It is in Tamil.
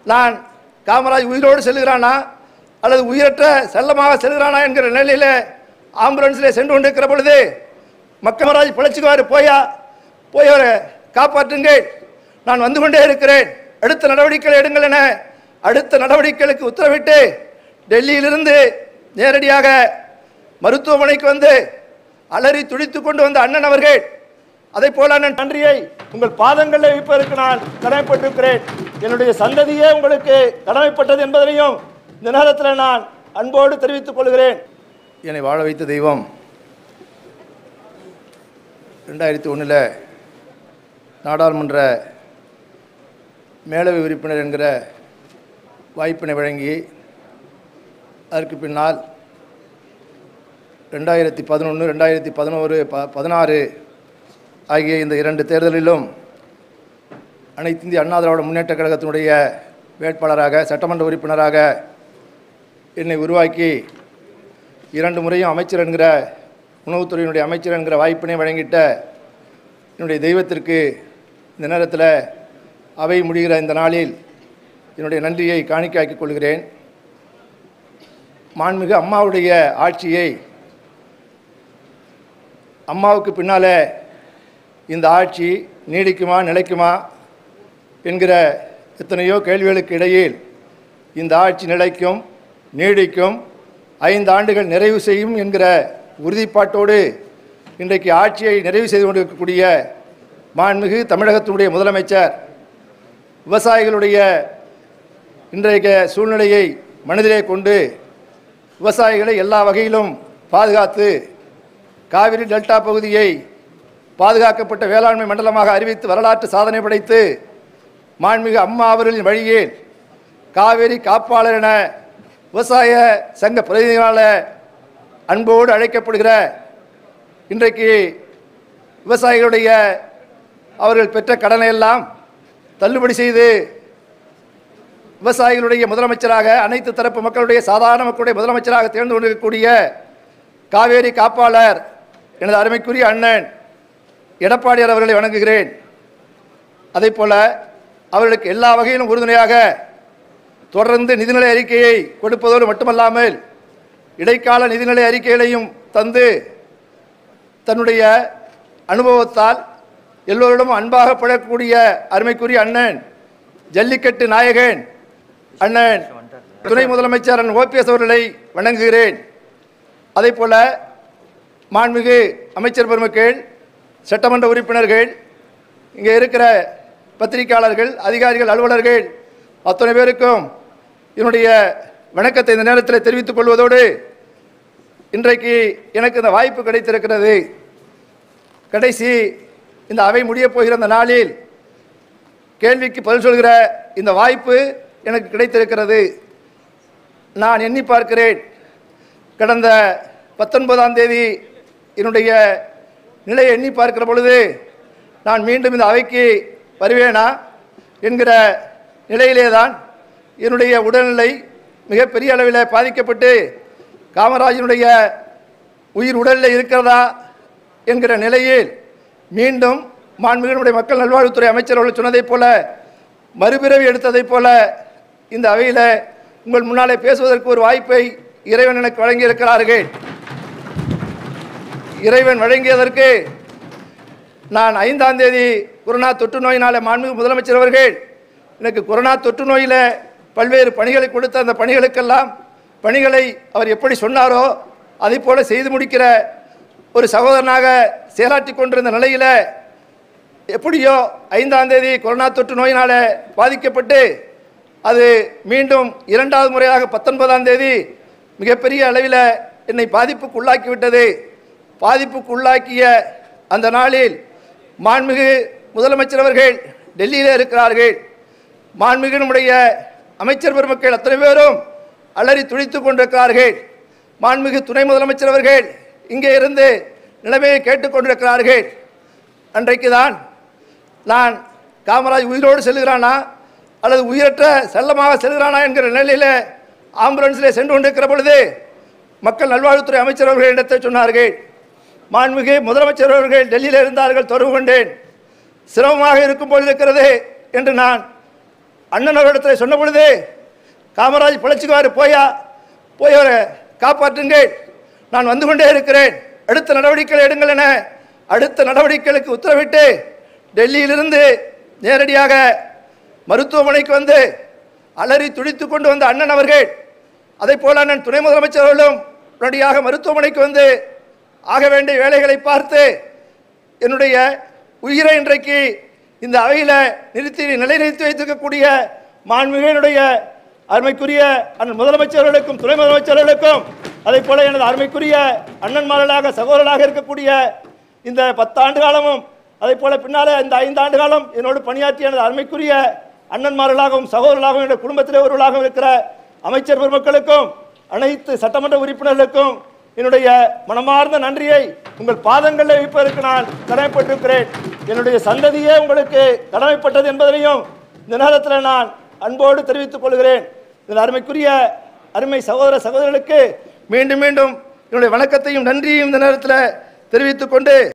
நான் காமராஜ் உயிரோடு செல்கிறானா அல்லது உயிரற்ற செல்லமாக செல்கிறானா என்கிற நிலையில் ஆம்புலன்ஸில் சென்று கொண்டிருக்கிற பொழுது மக்கமராஜ் பிழைச்சிக்குவார் போயா போய் அவரை காப்பாற்றுங்கள் நான் வந்து கொண்டே இருக்கிறேன் அடுத்த நடவடிக்கைகள் எடுங்கள் என அடுத்த நடவடிக்கைகளுக்கு உத்தரவிட்டு டெல்லியிலிருந்து நேரடியாக மருத்துவமனைக்கு வந்து அலறி துடித்துக் கொண்டு வந்த அண்ணன் அவர்கள் அதை போல அண்ணன் நன்றியை உங்கள் பாதங்களில் வைப்பதற்கு நான் கடமைப்பட்டிருக்கிறேன் என்னுடைய சந்ததியே உங்களுக்கு கடமைப்பட்டது என்பதனையும் இந்த நேரத்தில் நான் அன்போடு தெரிவித்துக் கொள்கிறேன் என்னை வாழ வைத்த தெய்வம் ரெண்டாயிரத்தி ஒன்றில் நாடாளுமன்ற மேலவை உறுப்பினர் என்கிற வாய்ப்பினை வழங்கி அதற்கு பின்னால் ரெண்டாயிரத்தி பதினொன்று ரெண்டாயிரத்தி பதினோரு ப பதினாறு ஆகிய இந்த இரண்டு தேர்தலிலும் அனைத்து இந்திய அண்ணா திராவிட முன்னேற்ற கழகத்தினுடைய வேட்பாளராக சட்டமன்ற உறுப்பினராக என்னை உருவாக்கி இரண்டு முறையும் அமைச்சர் என்கிற உணவுத்துறையினுடைய அமைச்சர் என்கிற வாய்ப்பினை வழங்கிட்ட என்னுடைய தெய்வத்திற்கு இந்த நேரத்தில் அவை முடிகிற இந்த நாளில் என்னுடைய நன்றியை காணிக்காக்கிக் கொள்கிறேன் மாண்புமிகு அம்மாவுடைய ஆட்சியை அம்மாவுக்கு பின்னாலே இந்த ஆட்சி நீடிக்குமா நிலைக்குமா என்கிற எத்தனையோ கேள்விகளுக்கு இடையில் இந்த ஆட்சி நிலைக்கும் நீடிக்கும் ஐந்து ஆண்டுகள் நிறைவு செய்யும் என்கிற உறுதிப்பாட்டோடு இன்றைக்கு ஆட்சியை நிறைவு செய்து கொண்டிருக்கக்கூடிய மாண்புமிகு தமிழகத்தினுடைய முதலமைச்சர் விவசாயிகளுடைய இன்றைய சூழ்நிலையை மனதிலே கொண்டு விவசாயிகளை எல்லா வகையிலும் பாதுகாத்து காவிரி டெல்டா பகுதியை பாதுகாக்கப்பட்ட வேளாண்மை மண்டலமாக அறிவித்து வரலாற்று சாதனை படைத்து மாண்புமிகு அம்மா அவர்களின் வழியில் காவிரி காப்பாளர் என விவசாய சங்க பிரதிநிதிகளால் அன்போடு அழைக்கப்படுகிற இன்றைக்கு விவசாயிகளுடைய அவர்கள் பெற்ற கடனை எல்லாம் தள்ளுபடி செய்து விவசாயிகளுடைய முதலமைச்சராக அனைத்து தரப்பு மக்களுடைய சாதாரண மக்களுடைய முதலமைச்சராக தேர்ந்து கொண்டிருக்கக்கூடிய காவேரி காப்பாளர் எனது அருமைக்குரிய அண்ணன் எடப்பாடியார் அவர்களை வணங்குகிறேன் அதே போல அவர்களுக்கு எல்லா வகையிலும் உறுதுணையாக தொடர்ந்து நிதிநிலை அறிக்கையை கொடுப்பதோடு மட்டுமல்லாமல் இடைக்கால நிதிநிலை அறிக்கைகளையும் தந்து தன்னுடைய அனுபவத்தால் எல்லோரிடமும் அன்பாக பழக்கூடிய அருமைக்குரிய அண்ணன் ஜல்லிக்கட்டு நாயகன் அண்ணன் துணை முதலமைச்சர் அண்ணன் ஓபிஎஸ் அவர்களை வணங்குகிறேன் அதே போல மாண்புமிகு அமைச்சர் பெருமக்கள் சட்டமன்ற உறுப்பினர்கள் இங்கே இருக்கிற பத்திரிகையாளர்கள் அதிகாரிகள் அலுவலர்கள் அத்தனை பேருக்கும் என்னுடைய வணக்கத்தை இந்த நேரத்தில் தெரிவித்துக் கொள்வதோடு இன்றைக்கு எனக்கு இந்த வாய்ப்பு கிடைத்திருக்கிறது கடைசி இந்த அவை முடியப் போகிற இந்த நாளில் கேள்விக்கு பதில் சொல்கிற இந்த வாய்ப்பு எனக்கு கிடைத்திருக்கிறது நான் எண்ணி பார்க்கிறேன் கடந்த பத்தொன்பதாம் தேதி என்னுடைய நிலையை எண்ணி பார்க்கிற பொழுது நான் மீண்டும் இந்த அவைக்கு வருவேனா என்கிற நிலையிலே தான் என்னுடைய உடல்நிலை மிகப்பெரிய அளவில் பாதிக்கப்பட்டு காமராஜனுடைய உயிர் உடலில் இருக்கிறதா என்கிற நிலையில் மீண்டும் மாண்புகளுடைய மக்கள் நல்வாழ்வுத்துறை அமைச்சர் அவர்கள் சொன்னதைப் போல மறுபிறவி எடுத்ததைப் போல இந்த அவையில் உங்கள் முன்னாலே பேசுவதற்கு ஒரு வாய்ப்பை இறைவன் எனக்கு வழங்கியிருக்கிறார்கள் இறைவன் வழங்கியதற்கு நான் ஐந்தாம் தேதி கொரோனா தொற்று நோயினால மாண்புமிகு முதலமைச்சர் அவர்கள் எனக்கு கொரோனா தொற்று நோயில் பல்வேறு பணிகளை கொடுத்த அந்த பணிகளுக்கெல்லாம் பணிகளை அவர் எப்படி சொன்னாரோ அதை போல செய்து முடிக்கிற ஒரு சகோதரனாக செயலாற்றி கொண்டிருந்த நிலையில் எப்படியோ ஐந்தாம் தேதி கொரோனா தொற்று நோயினால பாதிக்கப்பட்டு அது மீண்டும் இரண்டாவது முறையாக பத்தொன்பதாம் தேதி மிகப்பெரிய அளவில் என்னை பாதிப்புக்கு உள்ளாக்கிவிட்டது பாதிப்புக்கு உள்ளாக்கிய அந்த நாளில் மாண்புமிகு முதலமைச்சர் அவர்கள் டெல்லியில் இருக்கிறார்கள் மாண்புமிகு நம்முடைய அமைச்சர் பெருமக்கள் அத்தனை பேரும் அலறி துடித்துக் கொண்டிருக்கிறார்கள் மாண்புமிகு துணை முதலமைச்சர் அவர்கள் இங்கே இருந்து நிலைமையை கேட்டுக்கொண்டிருக்கிறார்கள் அன்றைக்கு தான் நான் காமராஜ் உயிரோடு செல்கிறானா அல்லது உயிரற்ற செல்லமாக செல்கிறானா என்கிற நிலையில் ஆம்புலன்ஸில் சென்று கொண்டிருக்கிற பொழுது மக்கள் நல்வாழ்வுத்துறை அமைச்சர் அவர்கள் இடத்தை சொன்னார்கள் மாண்புமிகு முதலமைச்சர் அவர்கள் டெல்லியில் இருந்தார்கள் தொடர்பு கொண்டேன் சிரமமாக இருக்கும் போல் இருக்கிறது என்று நான் அண்ணன் அவரிடத்தில் சொன்ன பொழுது காமராஜ் பிழைச்சிக்குவார் போயா போய் அவரை காப்பாற்றுங்கள் நான் வந்து கொண்டே இருக்கிறேன் அடுத்த நடவடிக்கைகள் எடுங்கள் என அடுத்த நடவடிக்கைகளுக்கு உத்தரவிட்டு டெல்லியிலிருந்து நேரடியாக மருத்துவமனைக்கு வந்து அலறி துடித்து கொண்டு வந்த அண்ணன் அவர்கள் அதே போல அண்ணன் துணை முதலமைச்சர் அவர்களும் உடனடியாக மருத்துவமனைக்கு வந்து ஆக வேண்டிய வேலைகளை பார்த்து என்னுடைய உயிரை இன்றைக்கு இந்த அவையில் நிறுத்தி நிலைநிறுத்தி வைத்திருக்கக்கூடிய மாண்புகளுடைய அருமைக்குரிய அண்ணன் முதலமைச்சர்களுக்கும் துணை முதலமைச்சர்களுக்கும் அதே போல எனது அருமைக்குரிய அண்ணன்மார்களாக சகோதரர்களாக இருக்கக்கூடிய இந்த பத்தாண்டு காலமும் அதே போல பின்னாலே இந்த ஐந்தாண்டு காலம் என்னோடு பணியாற்றிய எனது அருமைக்குரிய அண்ணன்மார்களாகவும் சகோதரர்களாகவும் என்னுடைய குடும்பத்திலே ஒருவர்களாகவும் இருக்கிற அமைச்சர் பெருமக்களுக்கும் அனைத்து சட்டமன்ற உறுப்பினர்களுக்கும் என்னுடைய மனமார்ந்த நன்றியை உங்கள் பாதங்களில் வைப்பதற்கு நான் கடமைப்பட்டிருக்கிறேன் என்னுடைய சந்ததியே உங்களுக்கு கடமைப்பட்டது என்பதனையும் இந்த நேரத்தில் நான் அன்போடு தெரிவித்துக் கொள்கிறேன் இந்த அருமைக்குரிய அருமை சகோதர சகோதரர்களுக்கு மீண்டும் மீண்டும் என்னுடைய வணக்கத்தையும் நன்றியையும் இந்த நேரத்தில் தெரிவித்துக் கொண்டு